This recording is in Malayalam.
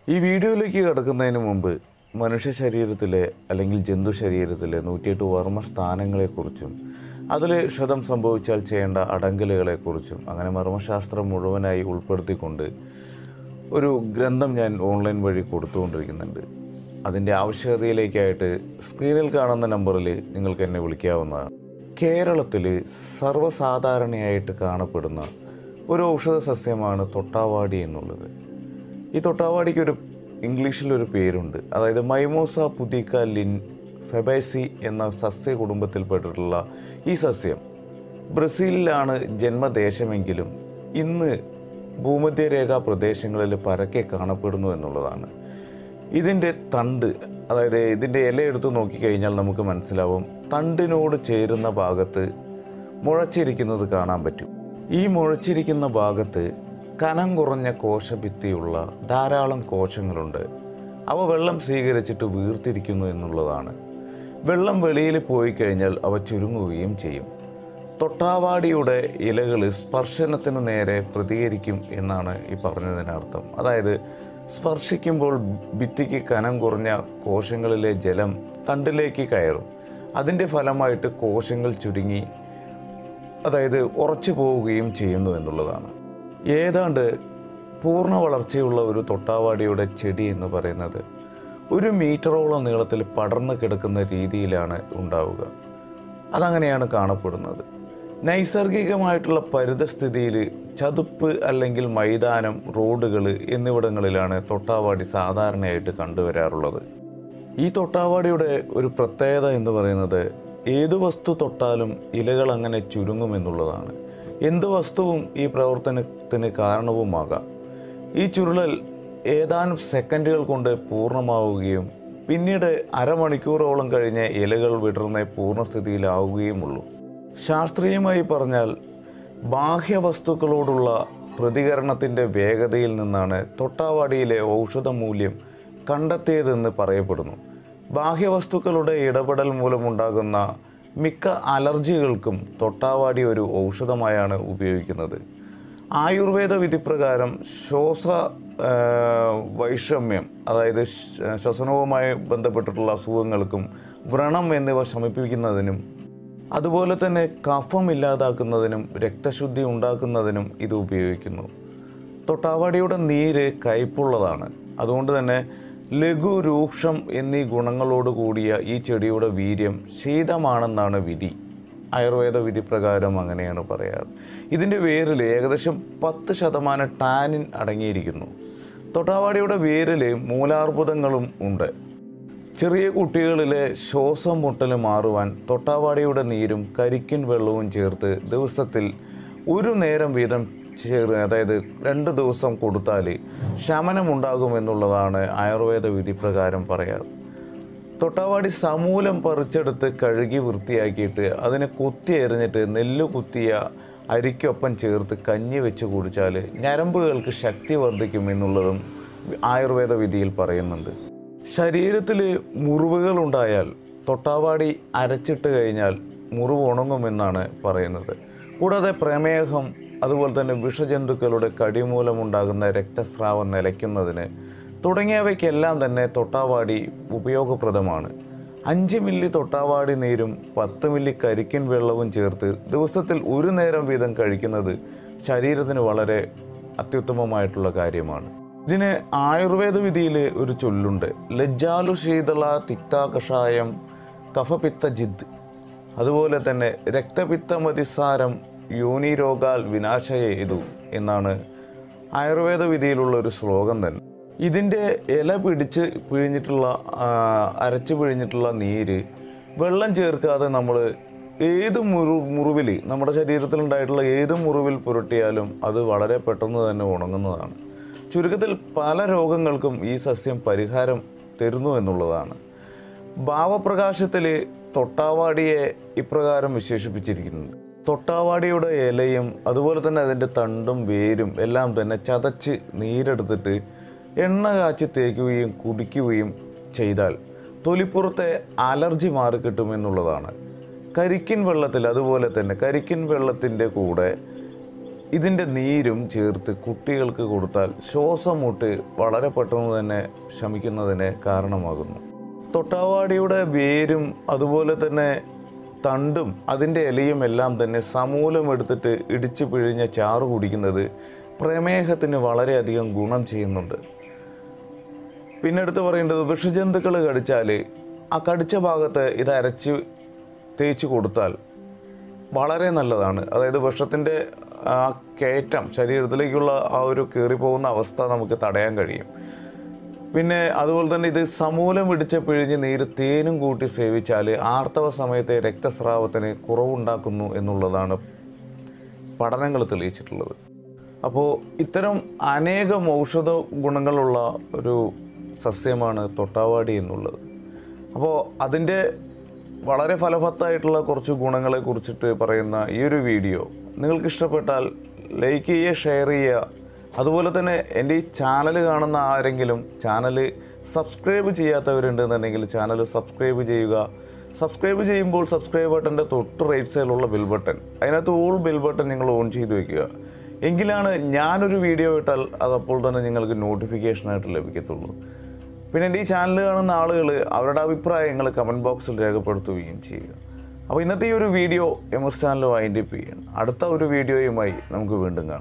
ഈ വീഡിയോയിലേക്ക് കടക്കുന്നതിന് മുമ്പ് മനുഷ്യ ശരീരത്തിലെ അല്ലെങ്കിൽ ജന്തു ശരീരത്തിലെ നൂറ്റിയെട്ട് വർമ്മ സ്ഥാനങ്ങളെക്കുറിച്ചും അതിൽ ക്ഷതം സംഭവിച്ചാൽ ചെയ്യേണ്ട അടങ്കലുകളെക്കുറിച്ചും അങ്ങനെ മർമ്മശാസ്ത്രം മുഴുവനായി ഉൾപ്പെടുത്തിക്കൊണ്ട് ഒരു ഗ്രന്ഥം ഞാൻ ഓൺലൈൻ വഴി കൊടുത്തുകൊണ്ടിരിക്കുന്നുണ്ട് അതിൻ്റെ ആവശ്യകതയിലേക്കായിട്ട് സ്ക്രീനിൽ കാണുന്ന നമ്പറിൽ നിങ്ങൾക്ക് എന്നെ വിളിക്കാവുന്നതാണ് കേരളത്തിൽ സർവ്വസാധാരണയായിട്ട് കാണപ്പെടുന്ന ഒരു ഔഷധ സസ്യമാണ് തൊട്ടാവാടി എന്നുള്ളത് ഈ തൊട്ടാവാടിക്ക് ഒരു ഇംഗ്ലീഷിലൊരു പേരുണ്ട് അതായത് മൈമോസ പുതിക്ക ലിൻ ഫെബൈസി എന്ന സസ്യ കുടുംബത്തിൽപ്പെട്ടിട്ടുള്ള ഈ സസ്യം ബ്രസീലിലാണ് ജന്മദേശമെങ്കിലും ഇന്ന് ഭൂമധ്യരേഖാ പ്രദേശങ്ങളിൽ പരക്കെ കാണപ്പെടുന്നു എന്നുള്ളതാണ് ഇതിൻ്റെ തണ്ട് അതായത് ഇതിൻ്റെ ഇല എടുത്ത് നോക്കിക്കഴിഞ്ഞാൽ നമുക്ക് മനസ്സിലാവും തണ്ടിനോട് ചേരുന്ന ഭാഗത്ത് മുഴച്ചിരിക്കുന്നത് കാണാൻ പറ്റും ഈ മുഴച്ചിരിക്കുന്ന ഭാഗത്ത് കനം കുറഞ്ഞ കോശഭിത്തിയുള്ള ധാരാളം കോശങ്ങളുണ്ട് അവ വെള്ളം സ്വീകരിച്ചിട്ട് വീർത്തിരിക്കുന്നു എന്നുള്ളതാണ് വെള്ളം വെളിയിൽ പോയി കഴിഞ്ഞാൽ അവ ചുരുങ്ങുകയും ചെയ്യും തൊട്ടാവാടിയുടെ ഇലകൾ സ്പർശനത്തിന് നേരെ പ്രതികരിക്കും എന്നാണ് ഈ പറഞ്ഞതിനർത്ഥം അതായത് സ്പർശിക്കുമ്പോൾ ഭിത്തിക്ക് കനം കുറഞ്ഞ കോശങ്ങളിലെ ജലം തണ്ടിലേക്ക് കയറും അതിൻ്റെ ഫലമായിട്ട് കോശങ്ങൾ ചുരുങ്ങി അതായത് ഉറച്ചു പോവുകയും ചെയ്യുന്നു എന്നുള്ളതാണ് ഏതാണ്ട് പൂർണ്ണ വളർച്ചയുള്ള ഒരു തൊട്ടാവാടിയുടെ ചെടി എന്ന് പറയുന്നത് ഒരു മീറ്ററോളം നീളത്തിൽ പടർന്നു കിടക്കുന്ന രീതിയിലാണ് ഉണ്ടാവുക അതങ്ങനെയാണ് കാണപ്പെടുന്നത് നൈസർഗികമായിട്ടുള്ള പരിതസ്ഥിതിയിൽ ചതുപ്പ് അല്ലെങ്കിൽ മൈതാനം റോഡുകൾ എന്നിവിടങ്ങളിലാണ് തൊട്ടാവാടി സാധാരണയായിട്ട് കണ്ടുവരാറുള്ളത് ഈ തൊട്ടാവാടിയുടെ ഒരു പ്രത്യേകത എന്ന് പറയുന്നത് ഏത് വസ്തു തൊട്ടാലും ഇലകൾ അങ്ങനെ ചുരുങ്ങുമെന്നുള്ളതാണ് എന്ത് വസ്തുവും ഈ പ്രവർത്തനത്തിന് കാരണവുമാകാം ഈ ചുരുളൽ ഏതാനും സെക്കൻഡുകൾ കൊണ്ട് പൂർണ്ണമാവുകയും പിന്നീട് അരമണിക്കൂറോളം കഴിഞ്ഞ് ഇലകൾ വിടർന്ന് പൂർണ്ണസ്ഥിതിയിലാവുകയുമുള്ളൂ ശാസ്ത്രീയമായി പറഞ്ഞാൽ ബാഹ്യവസ്തുക്കളോടുള്ള പ്രതികരണത്തിൻ്റെ വേഗതയിൽ നിന്നാണ് തൊട്ടാവാടിയിലെ ഔഷധ മൂല്യം കണ്ടെത്തിയതെന്ന് പറയപ്പെടുന്നു ബാഹ്യവസ്തുക്കളുടെ ഇടപെടൽ മൂലമുണ്ടാകുന്ന മിക്ക അലർജികൾക്കും തൊട്ടാവാടി ഒരു ഔഷധമായാണ് ഉപയോഗിക്കുന്നത് ആയുർവേദ വിധിപ്രകാരം ശ്വാസ ആ, വൈഷമ്യം അതായത് ശ്വ- ശ്വസനവുമായി ബന്ധപ്പെട്ടിട്ടുള്ള അസുഖങ്ങൾക്കും വ്രണം എന്നിവ ശമിപ്പിക്കുന്നതിനും അതുപോലെ തന്നെ കഫം ഇല്ലാതാക്കുന്നതിനും രക്തശുദ്ധി ഉണ്ടാക്കുന്നതിനും ഇത് ഉപയോഗിക്കുന്നു തൊട്ടാവാടിയുടെ നീര് കയ്പുള്ളതാണ് അതുകൊണ്ട് തന്നെ ലഘു രൂക്ഷം എന്നീ ഗുണങ്ങളോട് കൂടിയ ഈ ചെടിയുടെ വീര്യം ശീതമാണെന്നാണ് വിധി ആയുർവേദ വിധി പ്രകാരം അങ്ങനെയാണ് പറയാറ് ഇതിൻ്റെ വേരിൽ ഏകദേശം പത്ത് ശതമാനം ടാനിൻ അടങ്ങിയിരിക്കുന്നു തൊട്ടാവാടിയുടെ വേരിൽ മൂലാർബുദങ്ങളും ഉണ്ട് ചെറിയ കുട്ടികളിലെ ശ്വാസം മുട്ടൽ മാറുവാൻ തൊട്ടാവാടിയുടെ നീരും കരിക്കിൻ വെള്ളവും ചേർത്ത് ദിവസത്തിൽ ഒരു നേരം വീതം ചേർ അതായത് രണ്ട് ദിവസം കൊടുത്താൽ ശമനമുണ്ടാകുമെന്നുള്ളതാണ് ആയുർവേദ വിധി പ്രകാരം പറയാറ് തൊട്ടാവാടി സമൂലം പറിച്ചെടുത്ത് കഴുകി വൃത്തിയാക്കിയിട്ട് അതിനെ കുത്തി എറിഞ്ഞിട്ട് നെല്ല് കുത്തിയ അരിക്കൊപ്പം ചേർത്ത് കഞ്ഞി വെച്ച് കുടിച്ചാൽ ഞരമ്പുകൾക്ക് ശക്തി വർദ്ധിക്കുമെന്നുള്ളതും ആയുർവേദ വിധിയിൽ പറയുന്നുണ്ട് ശരീരത്തിൽ മുറിവുകളുണ്ടായാൽ തൊട്ടാവാടി അരച്ചിട്ട് കഴിഞ്ഞാൽ മുറിവ് ഉണങ്ങുമെന്നാണ് പറയുന്നത് കൂടാതെ പ്രമേഹം അതുപോലെ തന്നെ വിഷജന്തുക്കളുടെ കടി മൂലമുണ്ടാകുന്ന രക്തസ്രാവം നിലയ്ക്കുന്നതിന് തുടങ്ങിയവയ്ക്കെല്ലാം തന്നെ തൊട്ടാവാടി ഉപയോഗപ്രദമാണ് അഞ്ച് മില്ലി തൊട്ടാവാടി നീരും പത്ത് മില്ലി കരിക്കിൻ വെള്ളവും ചേർത്ത് ദിവസത്തിൽ ഒരു നേരം വീതം കഴിക്കുന്നത് ശരീരത്തിന് വളരെ അത്യുത്തമമായിട്ടുള്ള കാര്യമാണ് ഇതിന് ആയുർവേദ വിധിയിൽ ഒരു ചൊല്ലുണ്ട് ലജ്ജാലു ശീതള തിക്ത കഷായം കഫപിത്ത ജിദ് അതുപോലെ തന്നെ രക്തപിത്തമതിസാരം യോനിരോഗാൽ വിനാശയേതു എന്നാണ് ആയുർവേദ വിധിയിലുള്ള ഒരു ശ്ലോകം തന്നെ ഇതിൻ്റെ ഇല പിടിച്ച് പിഴിഞ്ഞിട്ടുള്ള ആ, അരച്ച് പിഴിഞ്ഞിട്ടുള്ള നീര് വെള്ളം ചേർക്കാതെ നമ്മൾ ഏത് മുറി മുറിവിൽ നമ്മുടെ ശരീരത്തിലുണ്ടായിട്ടുള്ള ഏത് മുറിവിൽ പുരട്ടിയാലും അത് വളരെ പെട്ടെന്ന് തന്നെ ഉണങ്ങുന്നതാണ് ചുരുക്കത്തിൽ പല രോഗങ്ങൾക്കും ഈ സസ്യം പരിഹാരം തരുന്നു എന്നുള്ളതാണ് ഭാവപ്രകാശത്തിൽ തൊട്ടാവാടിയെ ഇപ്രകാരം വിശേഷിപ്പിച്ചിരിക്കുന്നുണ്ട് തൊട്ടാവാടിയുടെ ഇലയും അതുപോലെ തന്നെ അതിൻ്റെ തണ്ടും വേരും എല്ലാം തന്നെ ചതച്ച് നീരെടുത്തിട്ട് എണ്ണ കാച്ചി തേക്കുകയും കുടിക്കുകയും ചെയ്താൽ തൊലിപ്പുറത്തെ അലർജി മാറിക്കിട്ടുമെന്നുള്ളതാണ് കരിക്കിൻ വെള്ളത്തിൽ അതുപോലെ തന്നെ കരിക്കിൻ വെള്ളത്തിൻ്റെ കൂടെ ഇതിൻ്റെ നീരും ചേർത്ത് കുട്ടികൾക്ക് കൊടുത്താൽ ശ്വാസം മുട്ട് വളരെ പെട്ടെന്ന് തന്നെ ശമിക്കുന്നതിന് കാരണമാകുന്നു തൊട്ടാവാടിയുടെ വേരും അതുപോലെ തന്നെ തണ്ടും അതിൻ്റെ ഇലയും എല്ലാം തന്നെ സമൂലം എടുത്തിട്ട് ഇടിച്ചു പിഴിഞ്ഞ ചാറ് കുടിക്കുന്നത് പ്രമേഹത്തിന് വളരെയധികം ഗുണം ചെയ്യുന്നുണ്ട് പിന്നെ എടുത്ത് പറയേണ്ടത് വിഷജന്തുക്കൾ കടിച്ചാൽ ആ കടിച്ച ഭാഗത്ത് ഇത് അരച്ച് തേച്ച് കൊടുത്താൽ വളരെ നല്ലതാണ് അതായത് വിഷത്തിൻ്റെ ആ കയറ്റം ശരീരത്തിലേക്കുള്ള ആ ഒരു കയറിപ്പോകുന്ന അവസ്ഥ നമുക്ക് തടയാൻ കഴിയും പിന്നെ അതുപോലെ തന്നെ ഇത് സമൂലം ഇടിച്ച് പിഴിഞ്ഞ് നീര് തേനും കൂട്ടി സേവിച്ചാൽ ആർത്തവ സമയത്തെ രക്തസ്രാവത്തിന് കുറവുണ്ടാക്കുന്നു എന്നുള്ളതാണ് പഠനങ്ങൾ തെളിയിച്ചിട്ടുള്ളത് അപ്പോൾ ഇത്തരം അനേകം ഔഷധ ഗുണങ്ങളുള്ള ഒരു സസ്യമാണ് തൊട്ടാവാടി എന്നുള്ളത് അപ്പോൾ അതിൻ്റെ വളരെ ഫലവത്തായിട്ടുള്ള കുറച്ച് ഗുണങ്ങളെ കുറിച്ചിട്ട് പറയുന്ന ഈ ഒരു വീഡിയോ നിങ്ങൾക്ക് ഇഷ്ടപ്പെട്ടാൽ ലൈക്ക് ചെയ്യുക ഷെയർ ചെയ്യുക അതുപോലെ തന്നെ എൻ്റെ ഈ ചാനൽ കാണുന്ന ആരെങ്കിലും ചാനൽ സബ്സ്ക്രൈബ് ചെയ്യാത്തവരുണ്ടെന്നുണ്ടെങ്കിൽ ചാനൽ സബ്സ്ക്രൈബ് ചെയ്യുക സബ്സ്ക്രൈബ് ചെയ്യുമ്പോൾ സബ്സ്ക്രൈബ് ബട്ടൻ്റെ തൊട്ട് റൈറ്റ് സൈഡിലുള്ള ബെൽ ബട്ടൺ അതിനകത്ത് ഓൾ ബെൽ ബട്ടൺ നിങ്ങൾ ഓൺ ചെയ്ത് വെക്കുക എങ്കിലാണ് ഞാനൊരു വീഡിയോ ഇട്ടാൽ അത് അപ്പോൾ തന്നെ നിങ്ങൾക്ക് നോട്ടിഫിക്കേഷനായിട്ട് ലഭിക്കത്തുള്ളൂ പിന്നെ എൻ്റെ ഈ ചാനൽ കാണുന്ന ആളുകൾ അവരുടെ അഭിപ്രായങ്ങൾ കമൻറ്റ് ബോക്സിൽ രേഖപ്പെടുത്തുകയും ചെയ്യുക അപ്പോൾ ഇന്നത്തെ ഈ ഒരു വീഡിയോ എമർസ് ചാനൽ വൈൻഡപ്പ് ചെയ്യണം അടുത്ത ഒരു വീഡിയോയുമായി നമുക്ക് വീണ്ടും കാണാം